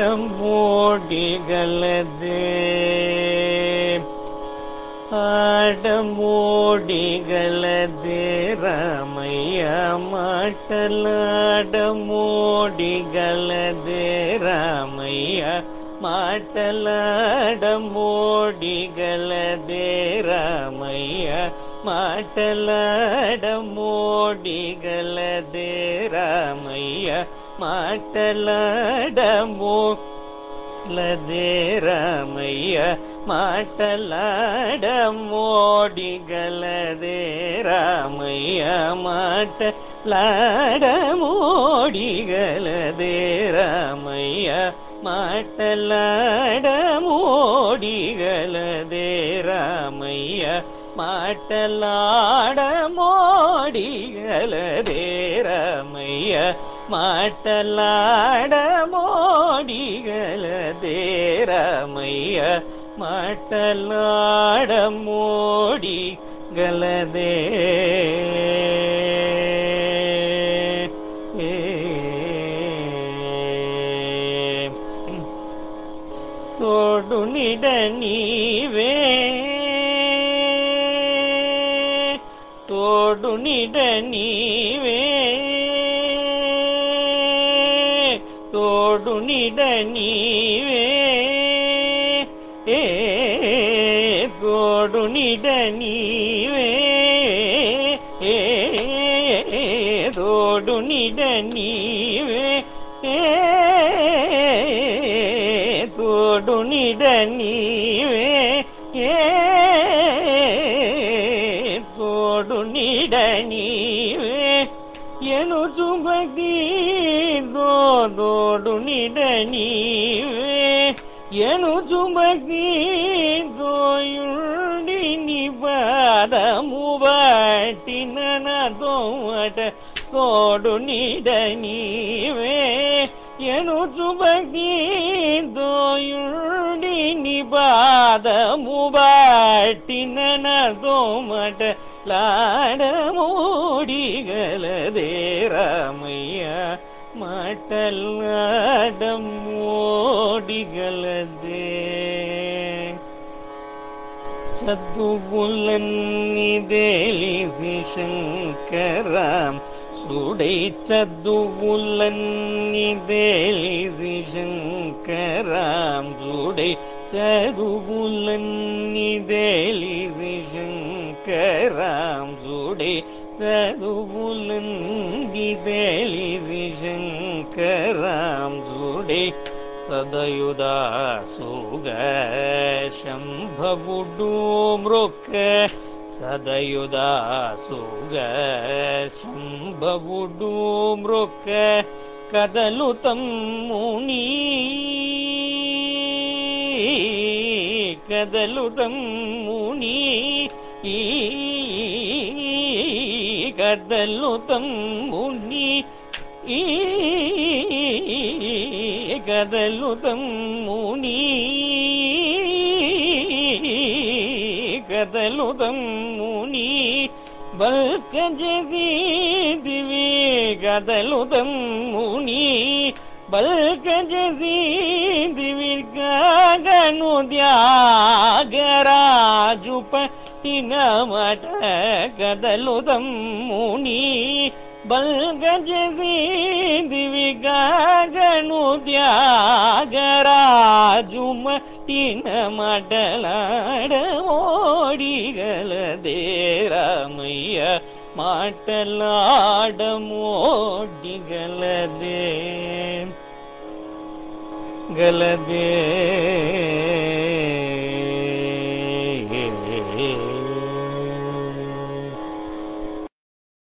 ஆடமோடிகளதே ராமைய மாட்டலாடமோடிகளதே ராமைய மாட்டலாடமோடிகளதே ராமைய மாட்டலாடமோடிகளதே ராமைய மாட்டலாடமோ லதே ராமைய மாட்டலாட மோடிகளதே ராமைய மாட்டலாட மோடிகளதே ராமைய மாட்டலாட மோடிகளதே ராமைய மாட்டலாட மோடிகளதே ராமைய மாட்டலாட மோடிகளதே ராமைய மாட்டலாட மோடிகளதே தோடு நிட நீவே தோடு நிட நீவே தோடு நிட நீவே ஏ தோடு நிட நீவே ஏ தோடு நிட நீவே ஏ தோடு நிட நீவே ஏ தோடு நிட நீவே ಎನು ಚುಂಬಗಿ ದೋಡು ನಿಡ ನೀವೇ ಎನು ಚುಂಬಗಿ ದೋಯುಂಡಿ ನಿಬಾದ ಮುಬಾಟಿ ನನ ದೋಮಟ ತೋಡು ನಿಡ ನೀವೇ ಎನು ಚುಂಬಗಿ ದೋಯುಂಡಿ ನಿಬಾದ ಮುಬಾಟಿ ನನ ದೋಮಟ ಲಾಡ ಮೋಡಿಗಳದೇ ರಾಮಯ್ಯ ಮಾಟಲ್ಲಾಡ ಮೋಡಿಗಳದೇ చదువులన్నిదేలిసి శంకరాం సుడై చదువులన్నిదేలిసి శంకరాం సుడై చదువులన్నిదేలిసి శంకరాం సుడై చదువులన్నిదేలిసి శంకరాం సుడై సదయుదాసుగ శంభవుడు మృక సదయుదాసుగ శంభవుడు మృక కదలు తమ్ముని కదలు తమ్ముని ఈ కదలు తమ్ముని ఈ కదలు తమ్ముని కదలు తమ్ముని బల్క జసీదివి కదలు తమ్ముని బల్క జసీదివి గగను త్యాగరాజు పట్టినమట కదలు తమ్ముని బల్గజసి దివిగాగను త్యాగరాజుమ తిన మడలాడ మోడిగలదే రామయ్య మాటలాడ మోడిగలదే గలదే